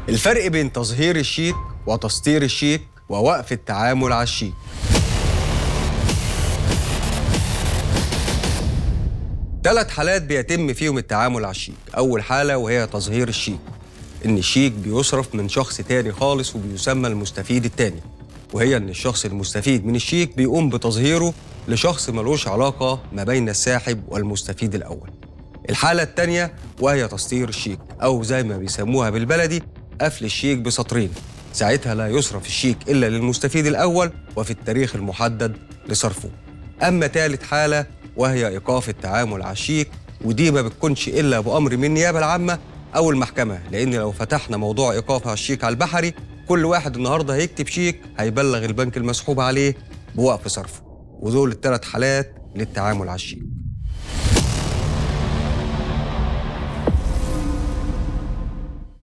الفرق بين تظهير الشيك وتسطير الشيك ووقف التعامل على الشيك ثلاث حالات بيتم فيهم التعامل على الشيك أول حالة وهي تظهير الشيك إن الشيك بيصرف من شخص تاني خالص وبيسمى المستفيد التاني وهي إن الشخص المستفيد من الشيك بيقوم بتظهيره لشخص ملوش علاقة ما بين الساحب والمستفيد الأول الحالة التانية وهي تسطير الشيك أو زي ما بيسموها بالبلدي قفل الشيك بسطرين ساعتها لا يصرف الشيك إلا للمستفيد الأول وفي التاريخ المحدد لصرفه أما ثالث حالة وهي إيقاف التعامل على الشيك ودي ما بتكونش إلا بأمر من النيابة العامة أو المحكمة لأن لو فتحنا موضوع إيقاف على الشيك على البحري كل واحد النهاردة هيكتب شيك هيبلغ البنك المسحوب عليه بوقف صرفه ودول الثلاث حالات للتعامل على الشيك